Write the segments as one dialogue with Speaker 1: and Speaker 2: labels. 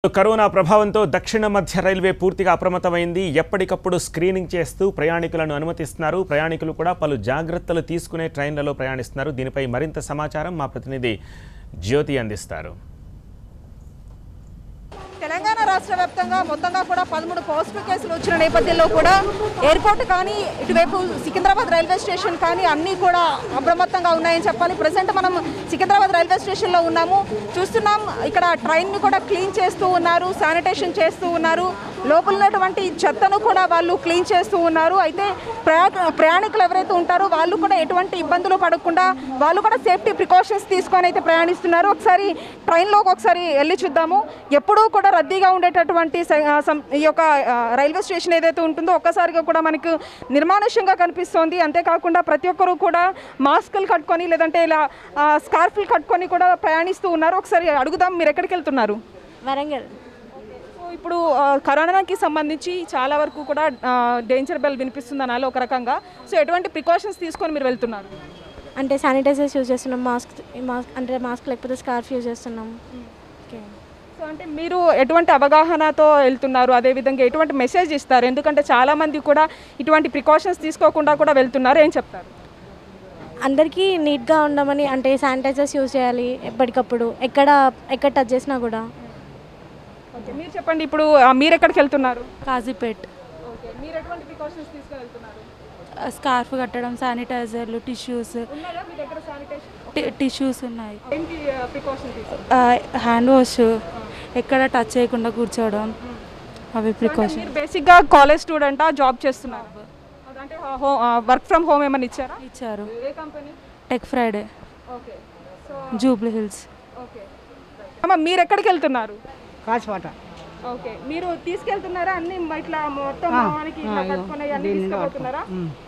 Speaker 1: corona ప్రభావంతో దక్షిణ మధ్య రైల్వే పూర్తిగా అప్రమత్తమైంది ఎప్పటికప్పుడు స్క్రీనింగ్ చేస్తూ ప్రయాణికులను అనుమతిస్తున్నారు ప్రయాణికులు కూడా పలు జాగ్రత్తలు తీసుకునే ట్రైన్లలో ప్రయాణిస్తున్నారు దీనిపై మరింత సమాచారం మా ప్రతినిధి జ్యోతి అందిస్తారు
Speaker 2: తెలంగాణ రాష్ట్ర వ్యాప్తంగా మొత్తంగా కూడా పదమూడు పాజిటివ్ కేసులు వచ్చిన నేపథ్యంలో కూడా ఎయిర్పోర్ట్ కానీ ఇటువైపు సికింద్రాబాద్ రైల్వే స్టేషన్ కానీ అన్నీ కూడా అప్రమత్తంగా ఉన్నాయని చెప్పాలి ప్రజెంట్ మనం సికింద్రాబాద్ రైల్వే స్టేషన్లో ఉన్నాము చూస్తున్నాం ఇక్కడ ట్రైన్ని కూడా క్లీన్ చేస్తూ ఉన్నారు శానిటేషన్ చేస్తూ ఉన్నారు లోపల ఉన్నటువంటి చెత్తను కూడా వాళ్ళు క్లీన్ చేస్తూ ఉన్నారు అయితే ప్రయా ప్రయాణికులు ఎవరైతే ఉంటారో వాళ్ళు కూడా ఎటువంటి ఇబ్బందులు పడకుండా వాళ్ళు కూడా సేఫ్టీ ప్రికాషన్స్ తీసుకొని అయితే ప్రయాణిస్తున్నారు ఒకసారి ట్రైన్లోకి ఒకసారి వెళ్ళి చూద్దాము ఎప్పుడూ కూడా రద్దీగా ఉండేటటువంటి స- ఆ, సం- ఈ యొక్క ఆ, రైల్వే స్టేషన్ ఏదైతే ఉంటుందో ఒక్కసారిగా కూడా మనకు నిర్మానుష్యంగా కనిపిస్తోంది అంతేకాకుండా ప్రతి ఒక్కరూ కూడా మాస్కులు కట్టుకొని లేదంటే ఇలా ఆ, స్కార్ఫ్లు కట్టుకొని కూడా ప్రయాణిస్తూ ఉన్నారు ఒకసారి అడుగుదాం మీరు ఎక్కడికి వెళ్తున్నారు
Speaker 3: వరంగల్
Speaker 2: సో ఇప్పుడు ఆ, కరోనాకి సంబంధించి చాలా వరకు కూడా డేంజర్ బెల్ వినిపిస్తుంది అనాలి ఒక రకంగా సో ఎటువంటి ప్రికాషన్స్ తీసుకొని మీరు వెళ్తున్నారు
Speaker 3: అంటే శానిటైజర్స్ యూజ్ చేస్తున్నాం మాస్క్ మాస్క్ అంటే మాస్క్ లేకపోతే స్కార్ఫ్ యూజ్ చేస్తున్నాం ఓకే
Speaker 2: సో అంటే మీరు ఎటువంటి అవగాహనతో వెళ్తున్నారు అదేవిధంగా ఎటువంటి మెసేజ్ ఇస్తారు ఎందుకంటే చాలామంది కూడా ఇటువంటి ప్రికాషన్స్ తీసుకోకుండా కూడా వెళ్తున్నారు ఏం చెప్తారు
Speaker 3: అందరికీ నీట్గా ఉండమని అంటే శానిటైజర్స్ యూజ్ చేయాలి ఎప్పటికప్పుడు ఎక్కడ ఎక్కడ టచ్ చేసినా కూడా
Speaker 2: ఓకే మీరు చెప్పండి ఇప్పుడు ఆ, మీరు ఎక్కడికి వెళ్తున్నారు
Speaker 4: కాజీపేట్
Speaker 2: ఓకే మీరు ఎటువంటి ప్రికాషన్స్ తీసుకొని వెళ్తున్నారు
Speaker 4: స్కార్ఫ్ కట్టడం శానిటైజర్లు టిష్యూస్
Speaker 2: ఉన్నాయా మీ దగ్గర శానిటేషన్
Speaker 4: టిష్యూస్ ఉన్నాయి
Speaker 2: ఏంటి ప్రికాషన్ తీసుకుంటారు
Speaker 4: హ్యాండ్ వాష్ ఎక్కడ టచ్ చేయకుండా కూర్చోవడం అవి ప్రికాషన్
Speaker 2: మీరు బేసిక్గా కాలేజ్ స్టూడెంటా జాబ్ చేస్తున్నారు అంటే వర్క్ ఫ్రమ్ హోమ్ ఏమైనా ఇచ్చారా
Speaker 4: ఇచ్చారు
Speaker 2: ఏ company
Speaker 4: tech Friday
Speaker 2: okay so
Speaker 4: Jubilee Hills
Speaker 2: okay అమ్మ మీరు ఎక్కడికి వెళ్తున్నారు
Speaker 5: కాచిపాట
Speaker 2: ఓకే మీరు తీసుకెళ్తున్నారా అన్ని ఇట్లా మొత్తం మనకి ఇట్లా కట్టుకుని అన్ని తీసుకెళ్తున్నారా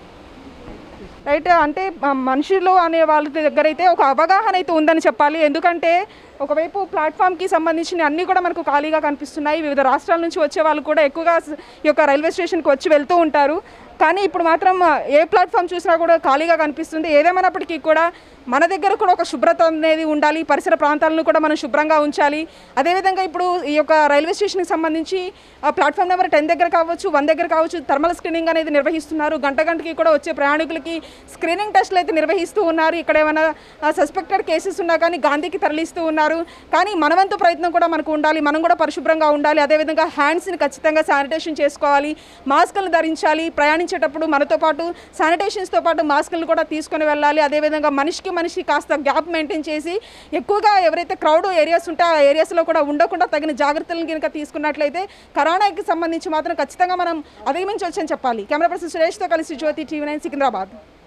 Speaker 2: రైట్ అంటే ఆ, మనుషులు అనే వాళ్ళ దగ్గర అయితే ఒక అవగాహన అయితే ఉందని చెప్పాలి ఎందుకంటే ఒకవైపు ప్లాట్ఫామ్కి సంబంధించిన అన్నీ కూడా మనకు ఖాళీగా కనిపిస్తున్నాయి వివిధ రాష్ట్రాల నుంచి వచ్చే వాళ్ళు కూడా ఎక్కువగా స- ఈ యొక్క రైల్వే స్టేషన్కి వచ్చి వెళ్తూ ఉంటారు కానీ ఇప్పుడు మాత్రం ఆ, ఏ ప్లాట్ఫామ్ చూసినా కూడా ఖాళీగా కనిపిస్తుంది ఏదేమైనప్పటికీ కూడా మన దగ్గర కూడా ఒక శుభ్రత అనేది ఉండాలి పరిసర ప్రాంతాలను కూడా మనం శుభ్రంగా ఉంచాలి అదేవిధంగా ఇప్పుడు ఈ యొక్క రైల్వే స్టేషన్కి సంబంధించి ఆ ప్లాట్ఫామ్ నెంబర్ టెన్ దగ్గర కావచ్చు వన్ దగ్గర కావచ్చు థర్మల్ స్క్రీనింగ్ అనేది నిర్వహిస్తున్నారు గంట గంటకి కూడా వచ్చే ప్రయాణికులకి స్క్రీనింగ్ టెస్ట్లు అయితే నిర్వహిస్తూ ఉన్నారు ఇక్కడ ఏమైనా సస్పెక్టెడ్ కేసెస్ ఉన్నా కానీ గాంధీకి తరలిస్తూ ఉన్నారు కానీ మనవంతు ప్రయత్నం కూడా మనకు ఉండాలి మనం కూడా పరిశుభ్రంగా ఉండాలి అదేవిధంగా హ్యాండ్స్ని ఖచ్చితంగా శానిటేషన్ చేసుకోవాలి మాస్కులు ధరించాలి ప్రయాణించేటప్పుడు మనతో పాటు శానిటేషన్స్తో పాటు మాస్కులు కూడా తీసుకొని వెళ్ళాలి అదేవిధంగా మనిషికి మనిషి కాస్త గ్యాప్ మెయింటైన్ చేసి ఎక్కువగా ఎవరైతే క్రౌడ్ ఏరియాస్ ఉంటే ఆ ఏరియాస్లో కూడా ఉండకుండా తగిన జాగ్రత్తలను కనుక తీసుకున్నట్లయితే కరోనాకి సంబంధించి మాత్రం ఖచ్చితంగా మనం అధిగమించవచ్చని చెప్పాలి కెమెరా పర్సన్ సురేష్తో కలిసి జ్యోతి టీవీ నైన్ సికింద్రాబాద్